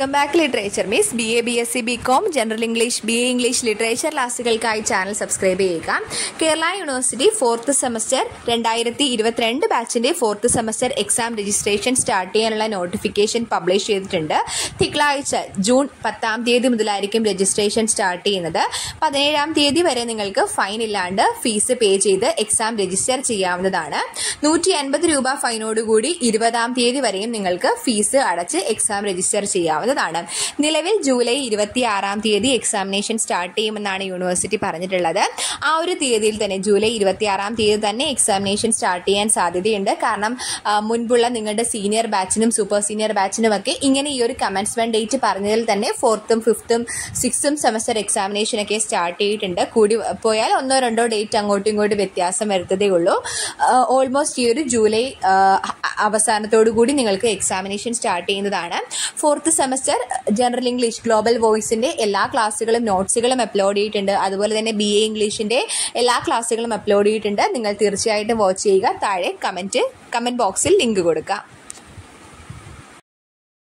welcome back literature മീസ് B A B S C B com general English B A English literature ക്ലാസ്സുകൾക്കായി channel subscribe ചെയ്യുക Kerala university fourth semester രണ്ടായിരത്തി ഇരുപത്തിരണ്ട് ബാച്ചിന്റെ fourth semester exam registration start ചെയ്യാനുള്ള notification publish ചെയ്തിട്ടുണ്ട് തിങ്കളാഴ്ച June പത്താം തീയതി മുതലായിരിക്കും രജിസ്ട്രേഷൻ സ്റ്റാർട്ട് ചെയ്യുന്നത് പതിനേഴാം തീയതി വരെ നിങ്ങൾക്ക് ഫൈൻ ഇല്ലാണ്ട് ഫീസ് പേ ചെയ്ത് എക്സാം രജിസ്റ്റർ ചെയ്യാവുന്നതാണ് നൂറ്റി അൻപത് രൂപ ഫൈനോടുകൂടി ഇരുപതാം തീയതി വരെയും നിങ്ങൾക്ക് ഫീസ് അടച്ച് എക്സാം രജിസ്റ്റർ ചെയ്യാവുന്നതാണ് നിലവിൽ ജൂലൈ ഇരുപത്തി ആറാം തീയതി എക്സാമിനേഷൻ സ്റ്റാർട്ട് ചെയ്യുമെന്നാണ് യൂണിവേഴ്സിറ്റി പറഞ്ഞിട്ടുള്ളത് ആ ഒരു തീയതിയിൽ തന്നെ ജൂലൈ ഇരുപത്തി ആറാം തീയതി തന്നെ എക്സാമിനേഷൻ സ്റ്റാർട്ട് ചെയ്യാൻ സാധ്യതയുണ്ട് കാരണം ആ, മുൻപുള്ള നിങ്ങളുടെ സീനിയർ ബാച്ചിനും സൂപ്പർ സീനിയർ ബാച്ചിനും ഒക്കെ ഇങ്ങനെ ഈ ഒരു കമൻസ്മെന്റ് ഡേറ്റ് പറഞ്ഞതിൽ തന്നെ ഫോർത്തും ഫിഫ്ത്തും സിക്സ്തും സെമസ്റ്റർ എക്സാമിനേഷൻ ഒക്കെ സ്റ്റാർട്ട് ചെയ്തിട്ടുണ്ട് കൂടി പോയാൽ ഒന്നോ രണ്ടോ ഡേറ്റ് അങ്ങോട്ടും ഇങ്ങോട്ടും വ്യത്യാസം വരുത്തതേ ഉള്ളൂ ഓൾമോസ്റ്റ് ഈ ഒരു ജൂലൈ ആ, അവസാനത്തോടു കൂടി നിങ്ങൾക്ക് എക്സാമിനേഷൻ സ്റ്റാർട്ട് ചെയ്യുന്നതാണ് fourth semester general English global വോയിസിന്റെ എല്ലാ ക്ലാസ്സുകളും നോട്ട്സുകളും അപ്ലോഡ് ചെയ്തിട്ടുണ്ട് അതുപോലെ തന്നെ ബി എ ഇംഗ്ലീഷിന്റെ എല്ലാ ക്ലാസ്സുകളും അപ്ലോഡ് ചെയ്തിട്ടുണ്ട് നിങ്ങൾ തീർച്ചയായിട്ടും വാച്ച് ചെയ്യുക താഴെ കമന്റ് കമന്റ് ബോക്സിൽ ലിങ്ക് കൊടുക്കാം